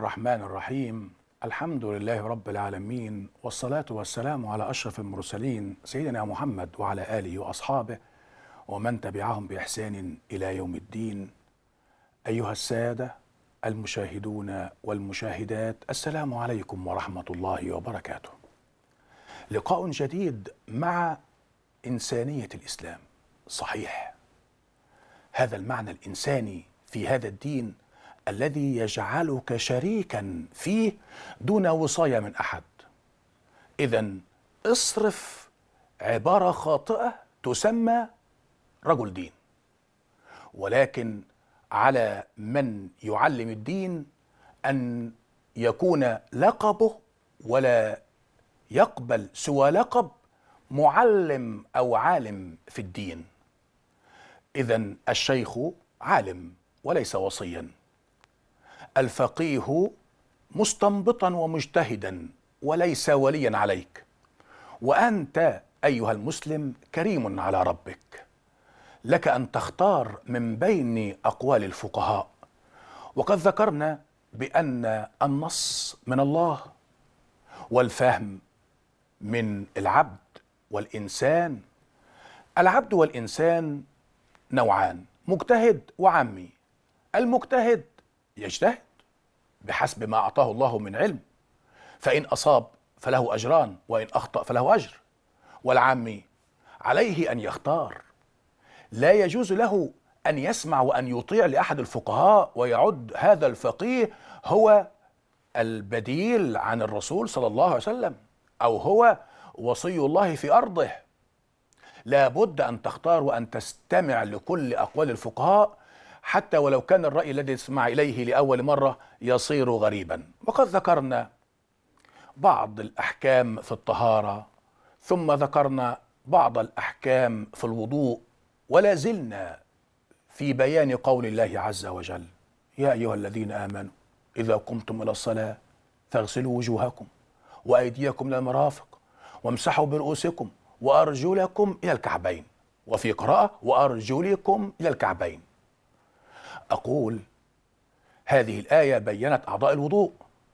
الرحمن الرحيم الحمد لله رب العالمين والصلاة والسلام على أشرف المرسلين سيدنا محمد وعلى آله وأصحابه ومن تبعهم بإحسان إلى يوم الدين أيها السادة المشاهدون والمشاهدات السلام عليكم ورحمة الله وبركاته لقاء جديد مع إنسانية الإسلام صحيح هذا المعنى الإنساني في هذا الدين الذي يجعلك شريكا فيه دون وصايه من احد اذا اصرف عباره خاطئه تسمى رجل دين ولكن على من يعلم الدين ان يكون لقبه ولا يقبل سوى لقب معلم او عالم في الدين اذا الشيخ عالم وليس وصيا الفقيه مستنبطا ومجتهدا وليس وليا عليك وانت ايها المسلم كريم على ربك لك ان تختار من بين اقوال الفقهاء وقد ذكرنا بان النص من الله والفهم من العبد والانسان العبد والانسان نوعان مجتهد وعمي المجتهد يجتهد بحسب ما اعطاه الله من علم فان اصاب فله اجران وان اخطا فله اجر والعامي عليه ان يختار لا يجوز له ان يسمع وان يطيع لاحد الفقهاء ويعد هذا الفقيه هو البديل عن الرسول صلى الله عليه وسلم او هو وصي الله في ارضه لا بد ان تختار وان تستمع لكل اقوال الفقهاء حتى ولو كان الرأي الذي تسمع إليه لأول مرة يصير غريبا وقد ذكرنا بعض الأحكام في الطهارة ثم ذكرنا بعض الأحكام في الوضوء ولا زلنا في بيان قول الله عز وجل يا أيها الذين آمنوا إذا قمتم إلى الصلاة فاغسلوا وجوهكم وأيديكم إلى المرافق وامسحوا برؤوسكم وأرجلكم إلى الكعبين وفي قراءة وأرجلكم إلى الكعبين أقول هذه الآية بينت أعضاء الوضوء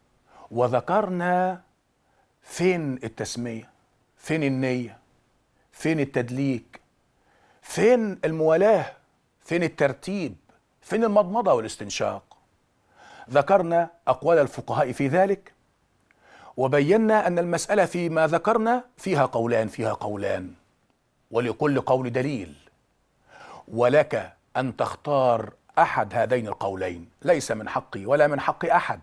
وذكرنا فين التسمية فين النية فين التدليك فين الموالاة فين الترتيب فين المضمضة والاستنشاق ذكرنا أقوال الفقهاء في ذلك وبينا أن المسألة فيما ذكرنا فيها قولان فيها قولان ولكل قول دليل ولك أن تختار احد هذين القولين ليس من حقي ولا من حق احد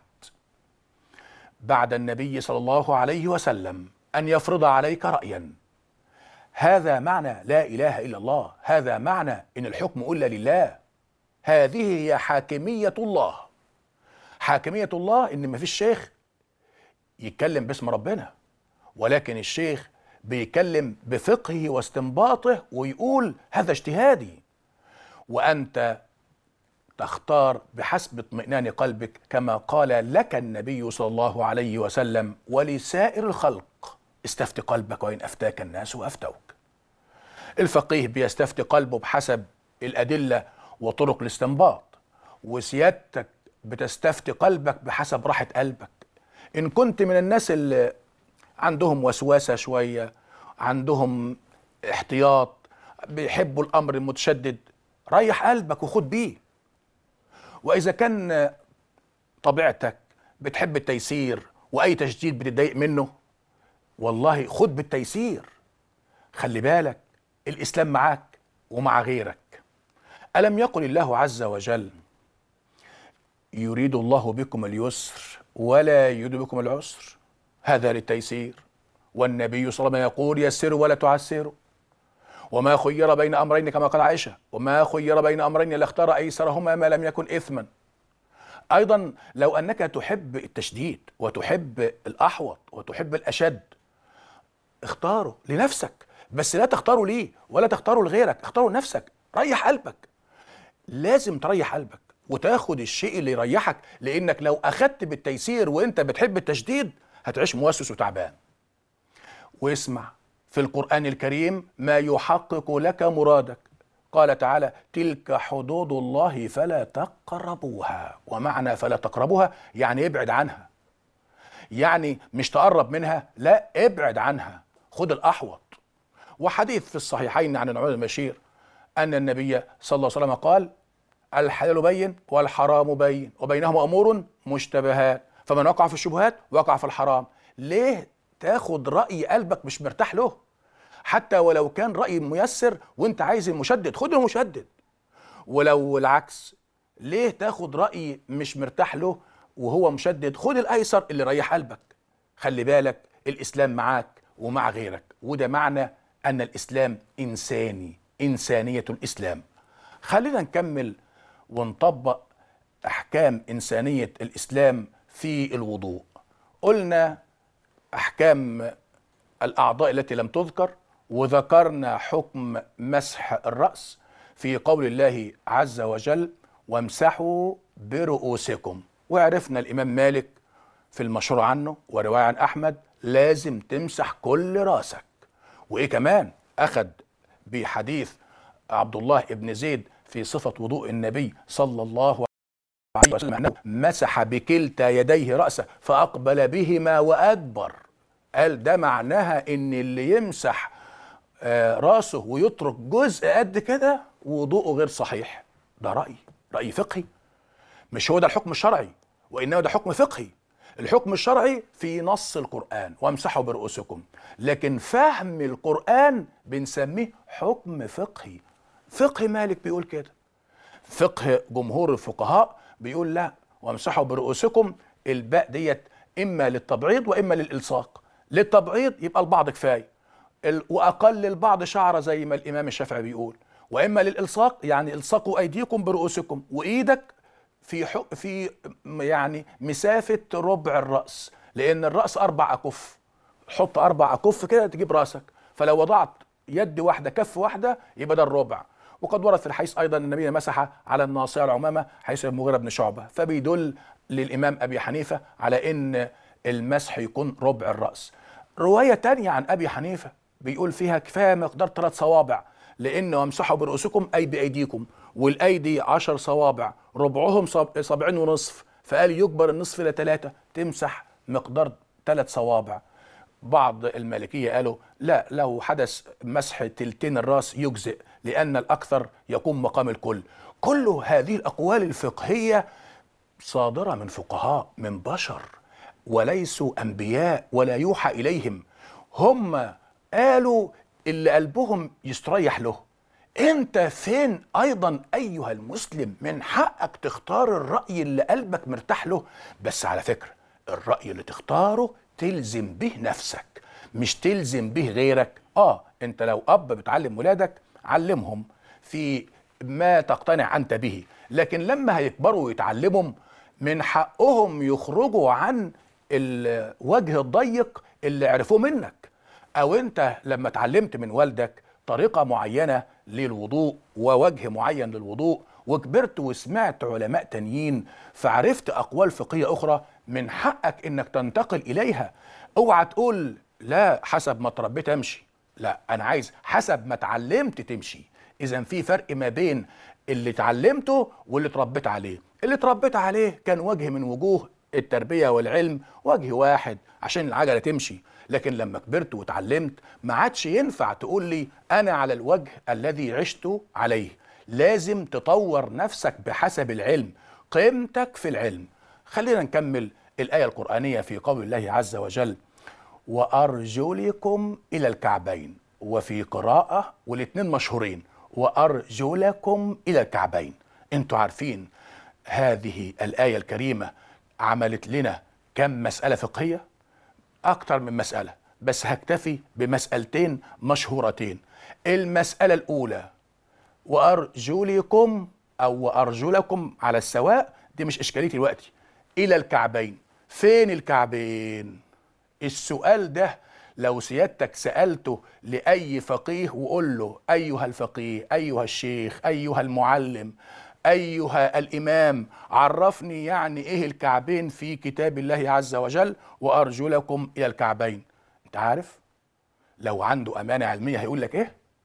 بعد النبي صلى الله عليه وسلم ان يفرض عليك رايا هذا معنى لا اله الا الله هذا معنى ان الحكم الا لله هذه هي حاكميه الله حاكميه الله ان ما فيش شيخ يتكلم باسم ربنا ولكن الشيخ بيتكلم بفقهه واستنباطه ويقول هذا اجتهادي وانت تختار بحسب اطمئنان قلبك كما قال لك النبي صلى الله عليه وسلم ولسائر الخلق استفت قلبك وإن أفتاك الناس وأفتوك الفقيه بيستفتي قلبه بحسب الأدلة وطرق الاستنباط وسيادتك بتستفتي قلبك بحسب راحة قلبك إن كنت من الناس اللي عندهم وسواسة شوية عندهم احتياط بيحبوا الأمر المتشدد ريح قلبك وخد بيه واذا كان طبيعتك بتحب التيسير واي تشديد بتتضايق منه والله خد بالتيسير خلي بالك الاسلام معاك ومع غيرك الم يقل الله عز وجل يريد الله بكم اليسر ولا يريد بكم العسر هذا للتيسير والنبي صلى الله عليه وسلم يقول يسروا ولا تعسروا وما خير بين امرين كما قال عائشه وما خير بين امرين لاختار ايسرهما ما لم يكن اثما ايضا لو انك تحب التشديد وتحب الاحوط وتحب الاشد اختاره لنفسك بس لا تختاره ليه ولا تختاره لغيرك اختاره لنفسك ريح قلبك لازم تريح قلبك وتاخد الشيء اللي يريحك لانك لو اخدت بالتيسير وانت بتحب التشديد هتعيش موسوس وتعبان واسمع في القرآن الكريم ما يحقق لك مرادك قال تعالى تلك حدود الله فلا تقربوها ومعنى فلا تقربوها يعني ابعد عنها يعني مش تقرب منها لا ابعد عنها خد الأحوط وحديث في الصحيحين عن النعمان البشير أن النبي صلى الله عليه وسلم قال الحلال بين والحرام بين وبينهما أمور مشتبهات فمن وقع في الشبهات وقع في الحرام ليه تاخد رأي قلبك مش مرتاح له حتى ولو كان رأي ميسر وانت عايز المشدد خد المشدد ولو العكس ليه تاخد رأي مش مرتاح له وهو مشدد خد الأيسر اللي ريح قلبك خلي بالك الإسلام معاك ومع غيرك وده معنى أن الإسلام إنساني إنسانية الإسلام خلينا نكمل ونطبق أحكام إنسانية الإسلام في الوضوء قلنا أحكام الأعضاء التي لم تذكر وذكرنا حكم مسح الرأس في قول الله عز وجل وامسحوا برؤوسكم وعرفنا الإمام مالك في المشهور عنه ورواية عن أحمد لازم تمسح كل راسك وإيه كمان أخذ بحديث عبد الله بن زيد في صفة وضوء النبي صلى الله عليه وسلم أنه مسح بكلتا يديه رأسه فأقبل بهما وأدبر قال ده معناها إن اللي يمسح آه، راسه ويترك جزء قد كده وضوءه غير صحيح ده رأي رأي فقهي مش هو ده الحكم الشرعي وإنما ده حكم فقهي الحكم الشرعي في نص القرآن وامسحوا برؤوسكم لكن فهم القرآن بنسميه حكم فقهي فقه مالك بيقول كده فقه جمهور الفقهاء بيقول لا وامسحوا برؤوسكم الباء ديت اما للتبعيض واما للالصاق للتبعيض يبقى البعض كفايه ال- واقل البعض شعره زي ما الامام الشافعي بيقول واما للالصاق يعني الصقوا ايديكم برؤوسكم وايدك في حق في م- يعني مسافه ربع الراس لان الراس اربع اكف حط اربع اكف كده تجيب راسك فلو وضعت يد واحده كف واحده يبقى ده الربع وقد ورد في الحديث ايضا ان النبي مسح على الناصيه العمامه حيث المغيره بن شعبه فبيدل للامام ابي حنيفه على ان المسح يكون ربع الراس روايه تانية عن ابي حنيفه بيقول فيها كفايه مقدار ثلاث صوابع لان وامسحوا برؤوسكم اي بايديكم والايدي عشر صوابع ربعهم صاب- صابعين ونصف فقال يجبر النصف الى ثلاثه تمسح مقدار ثلاث صوابع بعض المالكية قالوا لا لو حدث مسح تلتين الراس يجزئ لأن الأكثر يقوم مقام الكل كل هذه الأقوال الفقهية صادرة من فقهاء من بشر وليسوا أنبياء ولا يوحى إليهم هم قالوا اللي قلبهم يستريح له انت فين ايضا ايها المسلم من حقك تختار الرأي اللي قلبك مرتاح له بس على فكرة الرأي اللي تختاره تلزم به نفسك مش تلزم به غيرك اه انت لو اب بتعلم ولادك علمهم في ما تقتنع انت به لكن لما هيكبروا ويتعلموا من حقهم يخرجوا عن الوجه الضيق اللي عرفوه منك او انت لما اتعلمت من والدك طريقة معينة للوضوء ووجه معين للوضوء وكبرت وسمعت علماء تانيين فعرفت اقوال فقهية اخرى من حقك انك تنتقل اليها اوعى تقول لا حسب ما اتربيت امشي لا انا عايز حسب ما اتعلمت تمشي اذا في فرق ما بين اللي اتعلمته واللي اتربيت عليه اللي اتربيت عليه كان وجه من وجوه التربية والعلم وجه واحد عشان العجلة تمشي لكن لما كبرت واتعلمت ما عادش ينفع تقول لي انا على الوجه الذي عشت عليه لازم تطور نفسك بحسب العلم قيمتك في العلم خلينا نكمل الآية القرآنية في قول الله عز وجل وأرجلكم إلى الكعبين وفي قراءة والاتنين مشهورين وأرجلكم إلى الكعبين انتوا عارفين هذه الآية الكريمة عملت لنا كم مسألة فقهية أكتر من مسألة بس هكتفي بمسألتين مشهورتين المسألة الأولى وأرجلكم أو وأرجلكم على السواء دي مش إشكاليتي دلوقتي إلى الكعبين فين الكعبين السؤال ده لو سيادتك سألته لأي فقيه وقول له أيها الفقيه أيها الشيخ أيها المعلم أيها الإمام عرفني يعني إيه الكعبين في كتاب الله عز وجل وأرجلكم إلى الكعبين أنت عارف لو عنده أمانة علمية هيقول لك إيه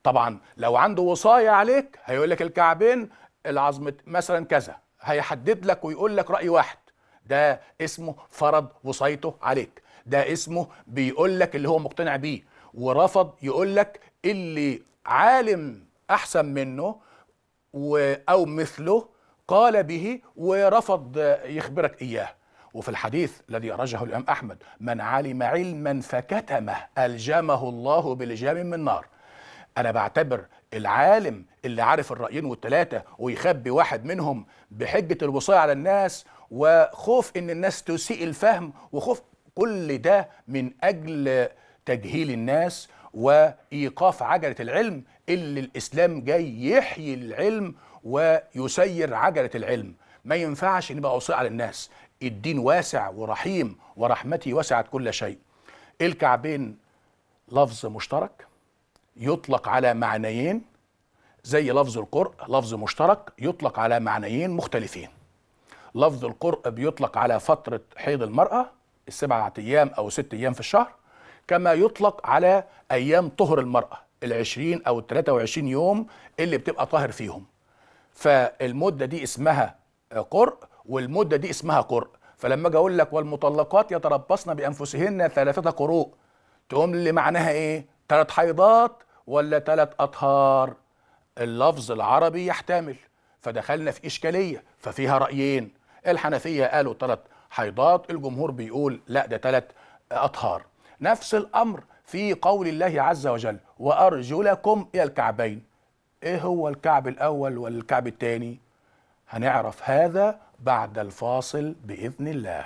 طبعا لو عنده وصاية عليك هيقول لك الكعبين العظم مثلا كذا هيحدد لك ويقول لك رأي واحد ده اسمه فرض وصايته عليك ده اسمه بيقول لك اللي هو مقتنع بيه ورفض يقول لك اللي عالم احسن منه و او مثله قال به ورفض يخبرك اياه وفي الحديث الذي أخرجه الإمام أحمد من علم علما فكتمه ألجمه الله بلجام من نار أنا بعتبر العالم اللي عارف الرأيين والتلاتة ويخبي واحد منهم بحجة الوصاية على الناس وخوف إن الناس تسيء الفهم وخوف كل ده من أجل تجهيل الناس وإيقاف عجلة العلم اللي الإسلام جاي يحيي العلم ويسير عجلة العلم ما ينفعش نبقى وصاية على الناس الدين واسع ورحيم ورحمتي وسعت كل شيء الكعبين لفظ مشترك يطلق على معنيين زي لفظ القرء لفظ مشترك يطلق على معنيين مختلفين لفظ القرء بيطلق على فترة حيض المرأة السبعة أيام أو ست أيام في الشهر كما يطلق على أيام طهر المرأة العشرين أو الثلاثة وعشرين يوم اللي بتبقى طاهر فيهم فالمدة دي اسمها قرء والمدة دي اسمها قرء فلما اجي اقول لك والمطلقات يتربصن بانفسهن ثلاثة قروء تقوم لي معناها ايه؟ ثلاث حيضات ولا ثلاث اطهار؟ اللفظ العربي يحتمل فدخلنا في اشكاليه ففيها رايين الحنفيه قالوا ثلاث حيضات الجمهور بيقول لا ده ثلاث اطهار نفس الامر في قول الله عز وجل وارجلكم الى الكعبين ايه هو الكعب الاول والكعب الثاني هنعرف هذا بعد الفاصل باذن الله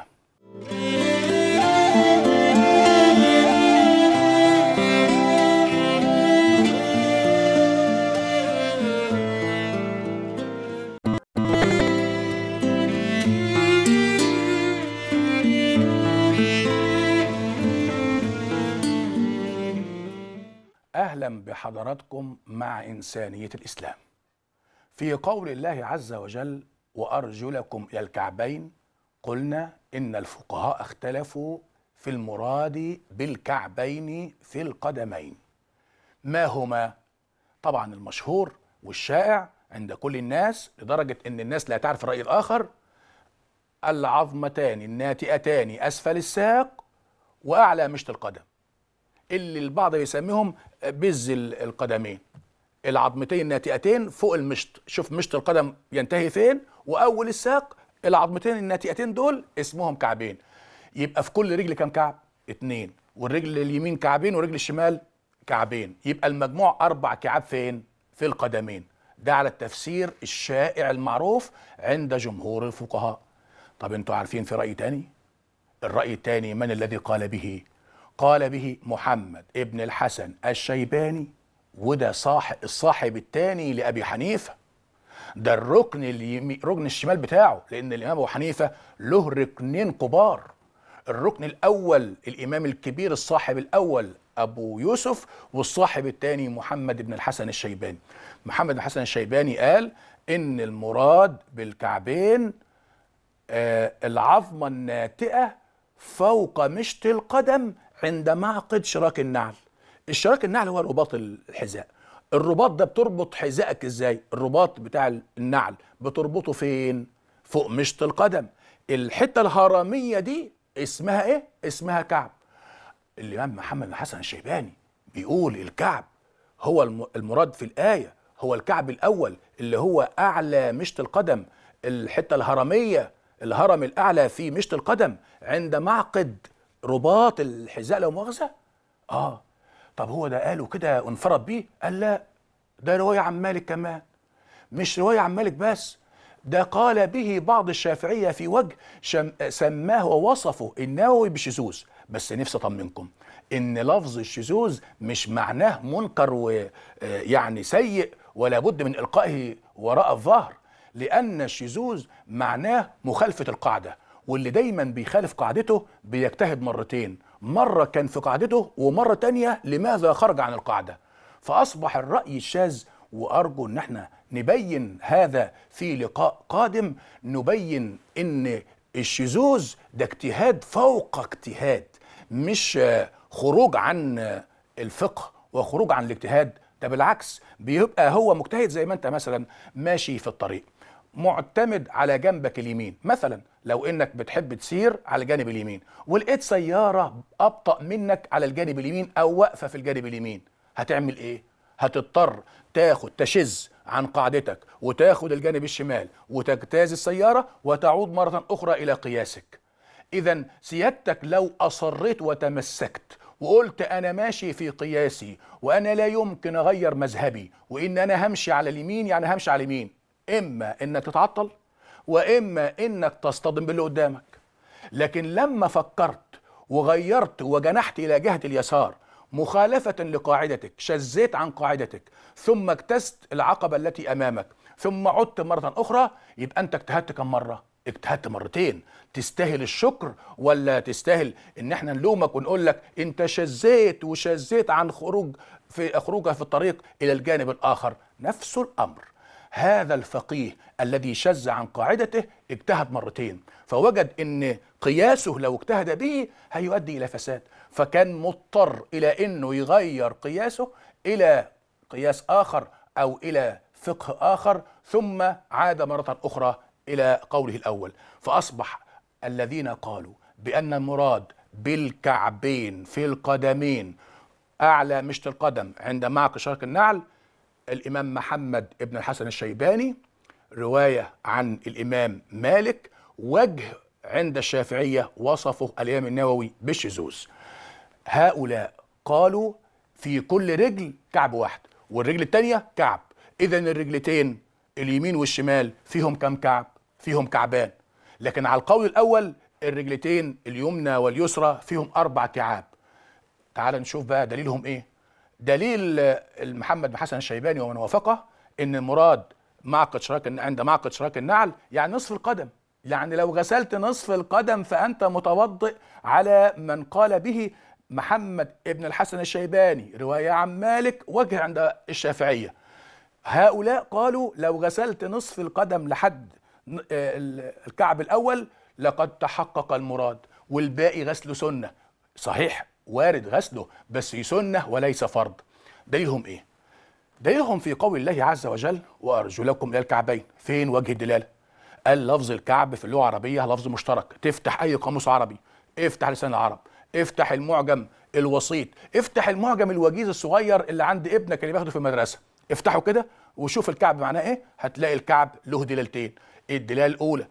اهلا بحضراتكم مع انسانيه الاسلام في قول الله عز وجل وارجلكم الى الكعبين قلنا ان الفقهاء اختلفوا في المراد بالكعبين في القدمين ما هما طبعا المشهور والشائع عند كل الناس لدرجه ان الناس لا تعرف الراي الاخر العظمتان الناتئتان اسفل الساق واعلى مشط القدم اللي البعض يسميهم بز القدمين العظمتين الناتئتين فوق المشط شوف مشط القدم ينتهي فين واول الساق العظمتين الناتئتين دول اسمهم كعبين يبقى في كل رجل كام كعب اتنين والرجل اليمين كعبين والرجل الشمال كعبين يبقى المجموع اربع كعاب فين في القدمين ده على التفسير الشائع المعروف عند جمهور الفقهاء طب انتوا عارفين في رأي تاني الرأي التاني من الذي قال به قال به محمد ابن الحسن الشيباني وده صاحب الصاحب الثاني لابي حنيفه ده الركن اليمين ركن الشمال بتاعه لان الامام ابو حنيفه له ركنين كبار الركن الاول الامام الكبير الصاحب الاول ابو يوسف والصاحب الثاني محمد بن الحسن الشيباني محمد بن الحسن الشيباني قال ان المراد بالكعبين آه العظمه الناتئه فوق مشط القدم عند معقد شراك النعل الشراك النعل هو رباط الحذاء الرباط ده بتربط حذائك ازاي الرباط بتاع النعل بتربطه فين فوق مشط القدم الحته الهرميه دي اسمها ايه اسمها كعب الامام محمد بن حسن الشيباني بيقول الكعب هو المراد في الايه هو الكعب الاول اللي هو اعلى مشط القدم الحته الهرميه الهرم الاعلى في مشط القدم عند معقد رباط الحذاء لو مؤاخذه اه طب هو ده قاله كده وانفرد بيه قال لا ده روايه عن مالك كمان مش روايه عن مالك بس ده قال به بعض الشافعيه في وجه شم سماه ووصفه النووي بشذوذ بس نفسي اطمنكم ان لفظ الشذوذ مش معناه منكر ويعني سيء ولا بد من القائه وراء الظهر لان الشذوذ معناه مخالفه القاعده واللي دايما بيخالف قاعدته بيجتهد مرتين مرة كان في قاعدته ومرة تانية لماذا خرج عن القاعدة فأصبح الرأي الشاذ وأرجو أن احنا نبين هذا في لقاء قادم نبين أن الشذوذ ده اجتهاد فوق اجتهاد مش خروج عن الفقه وخروج عن الاجتهاد ده بالعكس بيبقى هو مجتهد زي ما انت مثلا ماشي في الطريق معتمد على جنبك اليمين مثلا لو انك بتحب تسير على الجانب اليمين ولقيت سياره ابطا منك على الجانب اليمين او واقفه في الجانب اليمين هتعمل ايه هتضطر تاخد تشز عن قاعدتك وتاخد الجانب الشمال وتجتاز السياره وتعود مره اخرى الى قياسك اذا سيادتك لو اصريت وتمسكت وقلت انا ماشي في قياسي وانا لا يمكن اغير مذهبي وان انا همشي على اليمين يعني همشي على اليمين اما انك تتعطل واما انك تصطدم باللي قدامك لكن لما فكرت وغيرت وجنحت الى جهه اليسار مخالفه لقاعدتك شزيت عن قاعدتك ثم اجتزت العقبه التي امامك ثم عدت مره اخرى يبقى انت اجتهدت كم مره اجتهدت مرتين تستاهل الشكر ولا تستاهل ان احنا نلومك ونقول لك انت شزيت وشزيت عن خروج في خروجها في الطريق الى الجانب الاخر نفس الامر هذا الفقيه الذي شز عن قاعدته اجتهد مرتين فوجد ان قياسه لو اجتهد به هيؤدي الى فساد فكان مضطر الى انه يغير قياسه الى قياس اخر او الى فقه اخر ثم عاد مره اخرى الى قوله الاول فاصبح الذين قالوا بان المراد بالكعبين في القدمين اعلى مشط القدم عند معق شرك النعل الامام محمد ابن الحسن الشيباني روايه عن الامام مالك وجه عند الشافعيه وصفه الامام النووي بالشذوذ هؤلاء قالوا في كل رجل كعب واحد والرجل الثانيه كعب اذا الرجلتين اليمين والشمال فيهم كم كعب فيهم كعبان لكن على القول الاول الرجلتين اليمنى واليسرى فيهم اربع كعاب تعال نشوف بقى دليلهم ايه دليل محمد بن حسن الشيباني ومن وافقه ان المراد معقد شراك عند معقد شراك النعل يعني نصف القدم يعني لو غسلت نصف القدم فانت متوضئ على من قال به محمد ابن الحسن الشيباني روايه عن مالك وجه عند الشافعيه هؤلاء قالوا لو غسلت نصف القدم لحد الكعب الاول لقد تحقق المراد والباقي غسله سنه صحيح وارد غسله بس سنه وليس فرض دليلهم ايه دليلهم في قول الله عز وجل وارجلكم الى الكعبين فين وجه الدلاله قال لفظ الكعب في اللغه العربيه لفظ مشترك تفتح اي قاموس عربي افتح لسان العرب افتح المعجم الوسيط افتح المعجم الوجيز الصغير اللي عند ابنك اللي بياخده في المدرسه افتحه كده وشوف الكعب معناه ايه هتلاقي الكعب له دلالتين الدلاله الاولى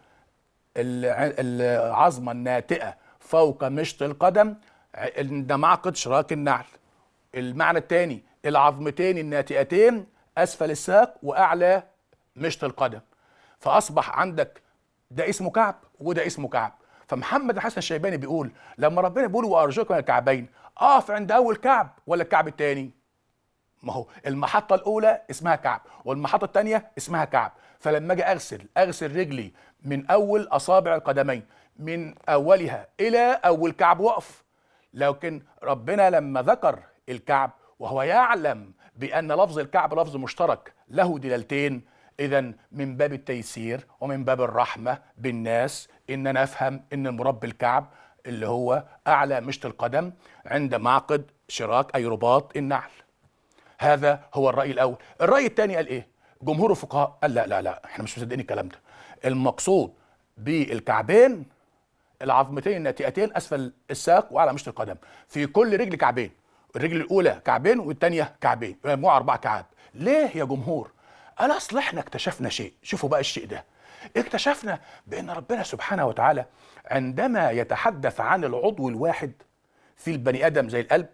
العظمه الناتئه فوق مشط القدم عند معقد شراك النعل المعنى الثاني العظمتين الناتئتين اسفل الساق واعلى مشط القدم فاصبح عندك ده اسمه كعب وده اسمه كعب فمحمد الحسن الشيباني بيقول لما ربنا بيقول وارجلكم من الكعبين اقف عند اول كعب ولا الكعب الثاني ما هو المحطة الأولى اسمها كعب والمحطة الثانية اسمها كعب فلما أجي أغسل أغسل رجلي من أول أصابع القدمين من أولها إلى أول كعب وقف لكن ربنا لما ذكر الكعب وهو يعلم بأن لفظ الكعب لفظ مشترك له دلالتين إذا من باب التيسير ومن باب الرحمة بالناس إن نفهم إن المراد بالكعب اللي هو أعلى مشط القدم عند معقد شراك أي رباط النعل هذا هو الرأي الأول الرأي الثاني قال إيه جمهور الفقهاء قال لا لا لا احنا مش مصدقين الكلام ده المقصود بالكعبين العظمتين الناتئتين اسفل الساق واعلى مشط القدم في كل رجل كعبين الرجل الاولى كعبين والثانيه كعبين مجموعه اربع كعاب ليه يا جمهور قال اصل احنا اكتشفنا شيء شوفوا بقى الشيء ده اكتشفنا بان ربنا سبحانه وتعالى عندما يتحدث عن العضو الواحد في البني ادم زي القلب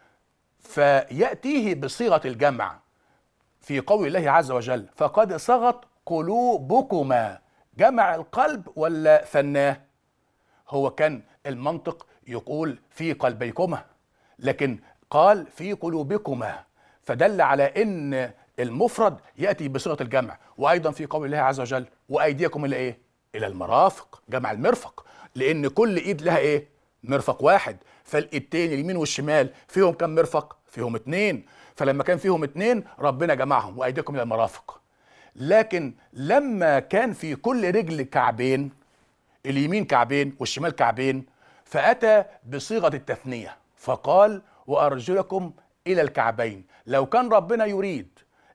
فياتيه بصيغه الجمع في قول الله عز وجل فقد صغت قلوبكما جمع القلب ولا ثناه هو كان المنطق يقول في قلبيكما لكن قال في قلوبكما فدل على ان المفرد ياتي بصيغه الجمع وايضا في قول الله عز وجل وايديكم الى ايه الى المرافق جمع المرفق لان كل ايد لها ايه مرفق واحد فالايدتين اليمين والشمال فيهم كم مرفق فيهم اتنين فلما كان فيهم اتنين ربنا جمعهم وايديكم الى المرافق لكن لما كان في كل رجل كعبين اليمين كعبين والشمال كعبين فاتى بصيغه التثنيه فقال وارجلكم الى الكعبين لو كان ربنا يريد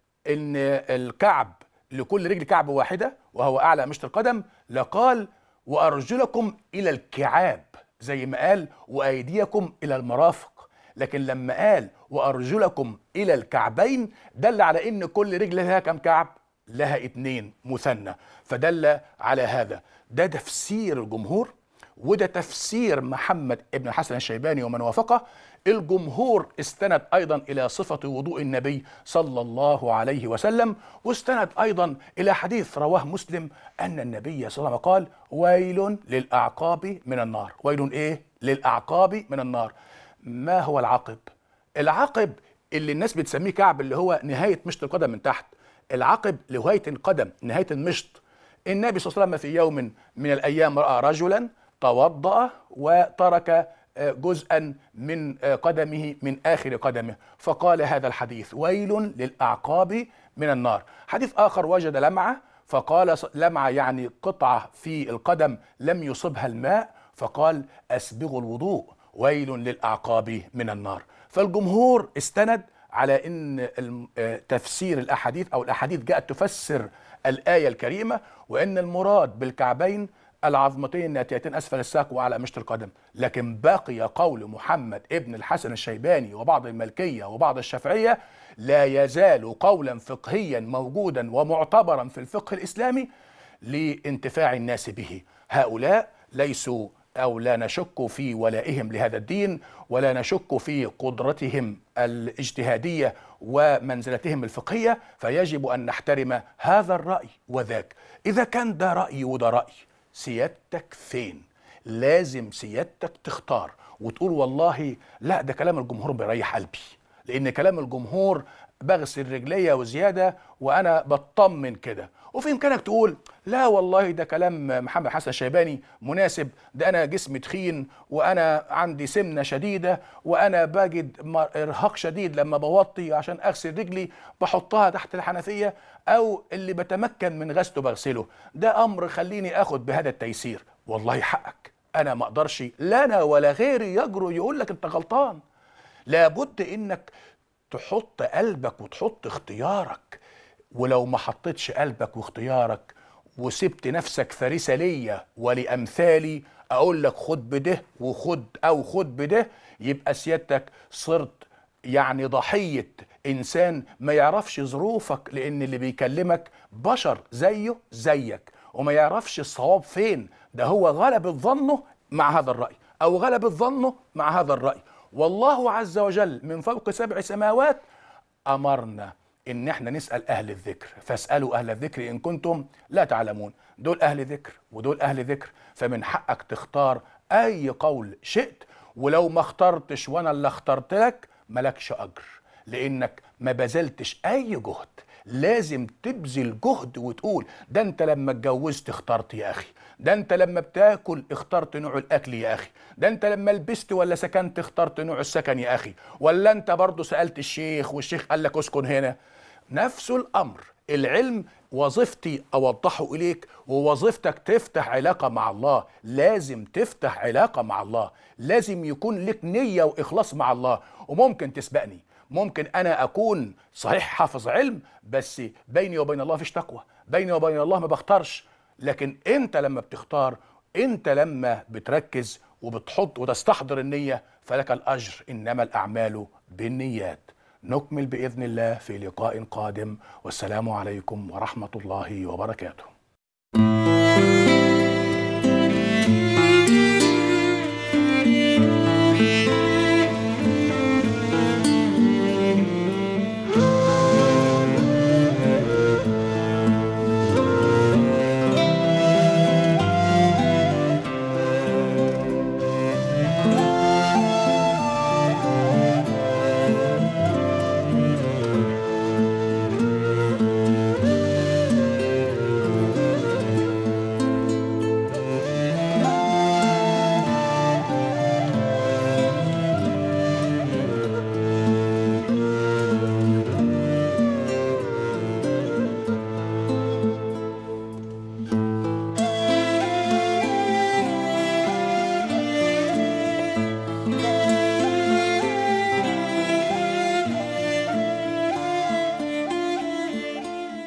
ان الكعب لكل رجل كعب واحده وهو اعلى مشط القدم لقال وارجلكم الى الكعاب زي ما قال وايديكم الى المرافق لكن لما قال وارجلكم الى الكعبين دل على ان كل رجل لها كم كعب لها اتنين مثنى فدل على هذا ده تفسير الجمهور وده تفسير محمد ابن الحسن الشيباني ومن وافقه الجمهور استند ايضا الى صفه وضوء النبي صلى الله عليه وسلم واستند ايضا الى حديث رواه مسلم ان النبي صلى الله عليه وسلم قال ويل للاعقاب من النار ويل ايه للاعقاب من النار ما هو العقب العقب اللي الناس بتسميه كعب اللي هو نهايه مشط القدم من تحت العقب لهايه القدم نهايه المشط النبي صلى الله عليه وسلم في يوم من الايام راى رجلا توضأ وترك جزءا من قدمه من اخر قدمه فقال هذا الحديث ويل للاعقاب من النار حديث اخر وجد لمعه فقال لمعه يعني قطعه في القدم لم يصبها الماء فقال اسبغوا الوضوء ويل للاعقاب من النار فالجمهور استند على ان تفسير الاحاديث او الاحاديث جاءت تفسر الايه الكريمه وان المراد بالكعبين العظمتين الناتيتين اسفل الساق وعلى مشط القدم لكن بقي قول محمد ابن الحسن الشيباني وبعض الملكيه وبعض الشافعيه لا يزال قولا فقهيا موجودا ومعتبرا في الفقه الاسلامي لانتفاع الناس به هؤلاء ليسوا او لا نشك في ولائهم لهذا الدين ولا نشك في قدرتهم الاجتهاديه ومنزلتهم الفقهيه فيجب ان نحترم هذا الراي وذاك اذا كان ده راي وده راي سيادتك فين لازم سيادتك تختار وتقول والله لا ده كلام الجمهور بيريح قلبي لان كلام الجمهور بغسل رجليا وزياده وانا بطمن كده وفي امكانك تقول لا والله ده كلام محمد حسن شيباني مناسب ده انا جسمي تخين وانا عندي سمنه شديده وانا بجد ارهاق شديد لما بوطي عشان اغسل رجلي بحطها تحت الحنفيه او اللي بتمكن من غسله بغسله ده امر خليني اخد بهذا التيسير والله حقك انا ما اقدرش لا انا ولا غيري يجرؤ يقول لك انت غلطان لابد انك تحط قلبك وتحط اختيارك ولو ما حطيتش قلبك واختيارك وسبت نفسك فريسة ليا ولأمثالي أقول لك خد بده وخد أو خد بده يبقى سيادتك صرت يعني ضحية إنسان ما يعرفش ظروفك لأن اللي بيكلمك بشر زيه زيك وما يعرفش الصواب فين ده هو غلبت ظنه مع هذا الرأي أو غلبت ظنه مع هذا الرأي والله عز وجل من فوق سبع سماوات أمرنا ان احنا نسال اهل الذكر فاسالوا اهل الذكر ان كنتم لا تعلمون دول اهل ذكر ودول اهل ذكر فمن حقك تختار اي قول شئت ولو ما اخترتش وانا اللي اخترت لك ملكش اجر لانك ما بذلتش اي جهد لازم تبذل جهد وتقول ده انت لما اتجوزت اخترت يا اخي ده انت لما بتاكل اخترت نوع الاكل يا اخي ده انت لما لبست ولا سكنت اخترت نوع السكن يا اخي ولا انت برضه سالت الشيخ والشيخ قال لك اسكن هنا نفس الامر العلم وظيفتي اوضحه اليك ووظيفتك تفتح علاقه مع الله لازم تفتح علاقه مع الله لازم يكون لك نيه واخلاص مع الله وممكن تسبقني ممكن انا اكون صحيح حافظ علم بس بيني وبين الله فيش تقوى بيني وبين الله ما بختارش لكن انت لما بتختار انت لما بتركز وبتحط وتستحضر النيه فلك الاجر انما الاعمال بالنيات نكمل باذن الله في لقاء قادم والسلام عليكم ورحمه الله وبركاته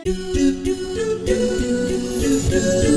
do do do do do do do